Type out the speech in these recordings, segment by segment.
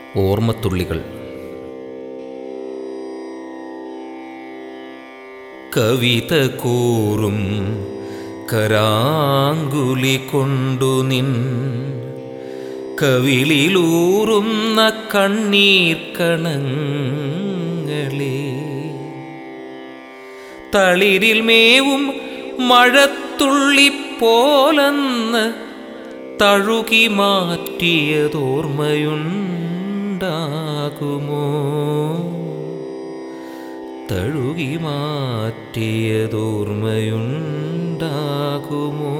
ഓർമ്മത്തുള്ളികൾ കവിത കൂറും കരാങ്കുലി കൊണ്ടു നിൻ കവിളിലൂറുന്ന കണ്ണീർ കണങ്ങളെ തളിരിൽ മേവും മഴത്തുള്ളി പോലന്ന് തഴുകി മാറ്റിയതോർമ്മയുണ്ടാകുമോ തഴുകി മാറ്റിയതോർമ്മയുണ്ടാകുമോ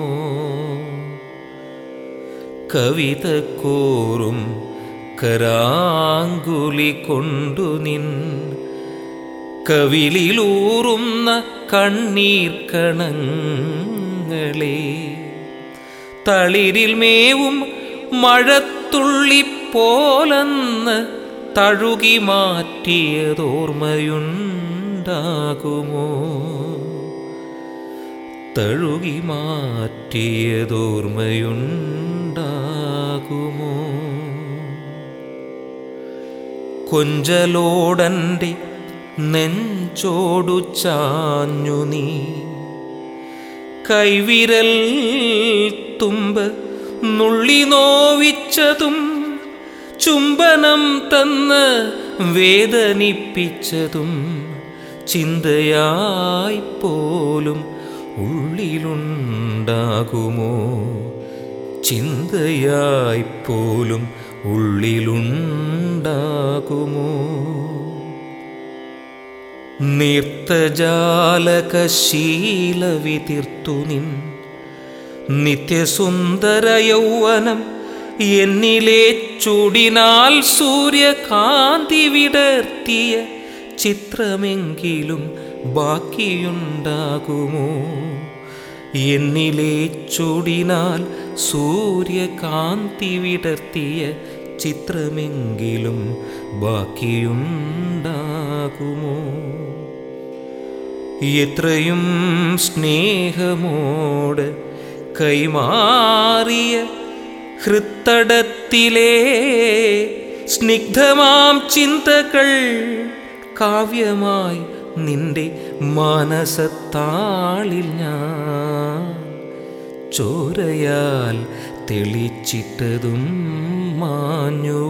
കവിത കോറും കരാങ്കുലി കൊണ്ടു നിൻ കവിളിലൂറുന്ന കണ്ണീർ കണങ്ങളെ തളിരിൽ മേവും മഴത്തുള്ളി പോലന്ന് തഴുകി മാറ്റിയതോർമ്മയുണ്ടാകുമോ തഴുകി മാറ്റിയതോർമ്മയുണ്ടാകുമോ കൊഞ്ചലോടൻ്റെ നെഞ്ചോടു ചാഞ്ഞു നീ കൈവിരൽ തുമ്പ് നുള്ളി നോവിച്ചതും ചുംബനം തന്ന് വേദനിപ്പിച്ചതും ചിന്തയായി പോലും ഉള്ളിലുണ്ടാകുമോ ചിന്തയായി പോലും ഉള്ളിലുണ്ടാകുമോ നീർത്തജാലകശീലവിതിർത്തു നിൻ നിത്യസുന്ദര യൗവനം എന്നിലെ ചൂടിനാൽ സൂര്യകാന്തി വിടർത്തിയ ചിത്രമെങ്കിലും ബാക്കിയുണ്ടാകുമോ എന്നിലെ ചൂടിനാൽ സൂര്യകാന്തി വിടർത്തിയ ചിത്രമെങ്കിലും ബാക്കിയുണ്ടാകുമോ എത്രയും സ്നേഹമോട് കൈമാറിയ ഹൃത്തടത്തിലെ സ്നിഗ്ധമാം ചിന്തകൾ കാവ്യമായി നിന്റെ മാനസത്താളിൽ ഞാൻ ചോരയാൽ തെളിച്ചിട്ടതും മാഞ്ഞു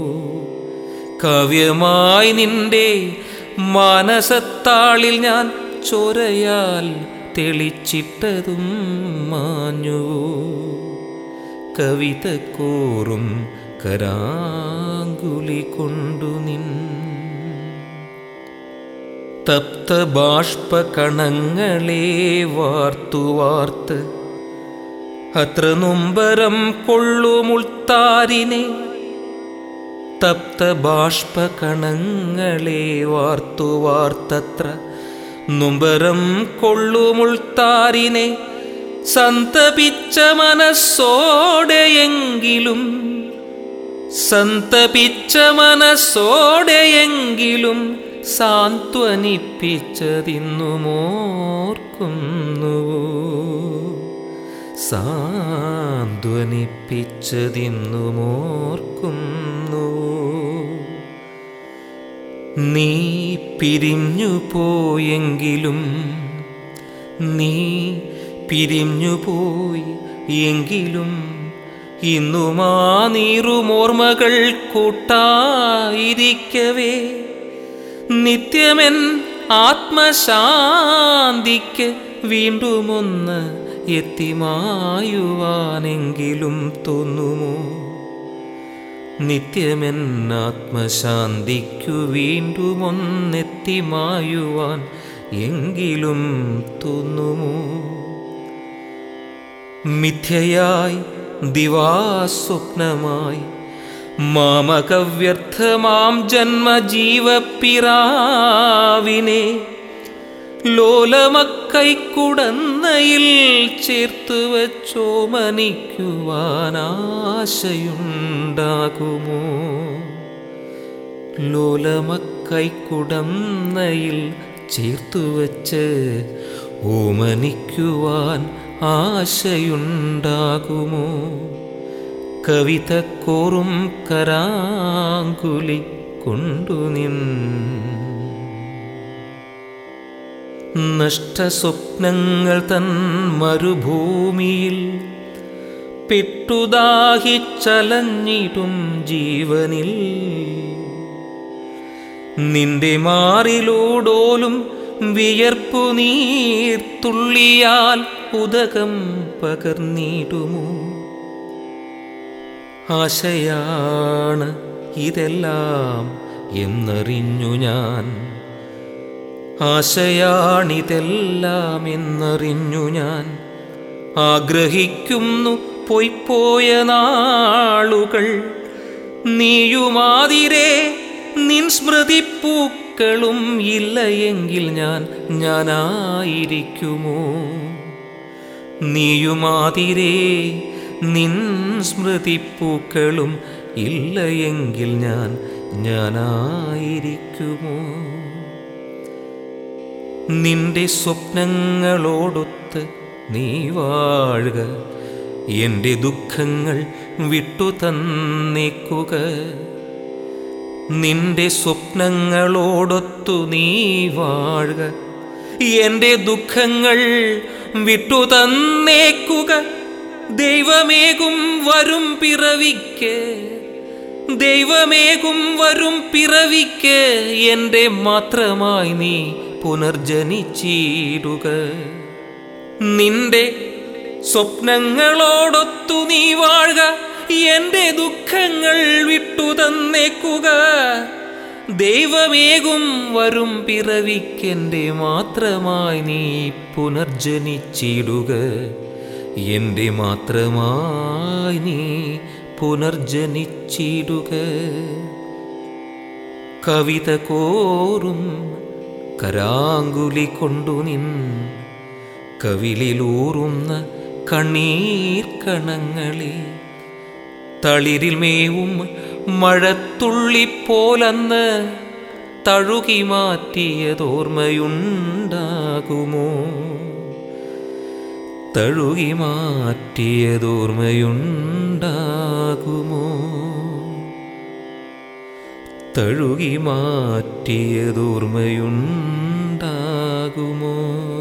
കാവ്യമായി നിന്റെ മാനസത്താളിൽ ഞാൻ ചോരയാൽ തെളിച്ചിട്ടതും മാഞ്ഞു കവിത കോറും കരാങ്കുലി കൊണ്ടു നിൻ തപ്ത ബാഷ്പകണങ്ങളെ വാർത്തു വാർത്ത് അത്ര നൊമ്പരം കൊള്ളുമുൾത്താരിനെ തപ്ത ബാഷ്പകണങ്ങളെ വാർത്തു വാർത്തത്ര നൊമ്പരം കൊള്ളുമുൾത്താരിനെ സന്തപിച്ച മനസ്സോടെയെങ്കിലും സന്തപിച്ച മനസ്സോടെയെങ്കിലും സാന്ത്വനിപ്പിച്ചതിന്നുമോർക്കുന്നു സാന്ത്വനിപ്പിച്ചതിന്നുമോർക്കുന്നു നീ പിരിഞ്ഞു പോയെങ്കിലും നീ പിരിഞ്ഞു പോയി എങ്കിലും ഇന്നുമാ നീറുമോർമ്മകൾ കൂട്ടായിരിക്കവേ നിത്യമെൻ ആത്മശാന്തിക്ക് വീണ്ടുമൊന്ന് എത്തിമായുവാനെങ്കിലും തോന്നുമോ നിത്യമെൻ ആത്മശാന്തിക്കു വീണ്ടുമൊന്നെത്തിമായുവാൻ എങ്കിലും തോന്നുമോ മിഥ്യയായി ദിവാസ്വപ്നമായി മാമകവ്യർത്ഥമാം ജന്മജീവപ്പിറാവിനെ ലോലമക്കൈക്കുടന്നയിൽ ചേർത്തു വച്ചോമനിക്കുവാനാശയുണ്ടാകുമോ ലോലമക്കൈക്കുടന്നയിൽ ചേർത്തു വച്ച് ഓമനിക്കുവാൻ ആശയുണ്ടാകുമോ കവിതക്കോറും കരാങ്കുലി കൊണ്ടു നിൻ നഷ്ടസ്വപ്നങ്ങൾ തൻ മരുഭൂമിയിൽ പെട്ടുദാഹിച്ചലഞ്ഞിടും ജീവനിൽ നിന്റെ മാറിലൂടോലും വിയർപ്പു നീർ തുള്ളിയാൽ ഉദകം പകർന്നിടുമോ ആശയാണ് ഇതെല്ലാം എന്നറിഞ്ഞു ഞാൻ ആശയാണിതെല്ലാം എന്നറിഞ്ഞു ഞാൻ ആഗ്രഹിക്കുന്നു പൊയ്പോയ നാളുകൾ നീയുമാതിരേ നിൻ സ്മൃതിപ്പൂക്കളും ഇല്ല എങ്കിൽ ഞാൻ ഞാനായിരിക്കുമോ നീയുമാതിരേ നിൻ സ്മൃതിപ്പൂക്കളും ഇല്ല എങ്കിൽ ഞാൻ ഞാനായിരിക്കുമോ നിന്റെ സ്വപ്നങ്ങളോടൊത്ത് നീ വാഴുക എൻ്റെ ദുഃഖങ്ങൾ വിട്ടു തന്നേക്കുക നിന്റെ സ്വപ്നങ്ങളോടൊത്തു നീ വാഴുക എൻ്റെ ദുഃഖങ്ങൾ വിട്ടു തന്നേക്കുക ദൈവമേകും വരും പിറവിക്ക് ദൈവമേകും വരും പിറവിക്ക് എൻ്റെ മാത്രമായി നീ പുനർജനിച്ചിടുക നിന്റെ സ്വപ്നങ്ങളോടൊത്തു നീ വാഴുക എൻ്റെ ദുഃഖങ്ങൾ വിട്ടു തന്നേക്കുക ദൈവമേകും വരും പിറവിക്കെൻ്റെ മാത്രമായി നീ പുനർജനിച്ചിടുക എൻ്റെ മാത്രമായി നീ പുനർജനിച്ചിടുക കവിത കോറും കരാങ്കുലി കൊണ്ടു നിൻ കവിളിലൂറുന്ന കണ്ണീർ കണങ്ങളെ തളിരിൽ മേവും മഴത്തുള്ളിപ്പോലന്ന് തഴുകി മാറ്റിയതോർമ്മയുണ്ടാകുമോ തഴുകി മാറ്റിയതോർമ്മയുണ്ടാകുമോ തഴുകി മാറ്റിയതോർമ്മയുണ്ടാകുമോ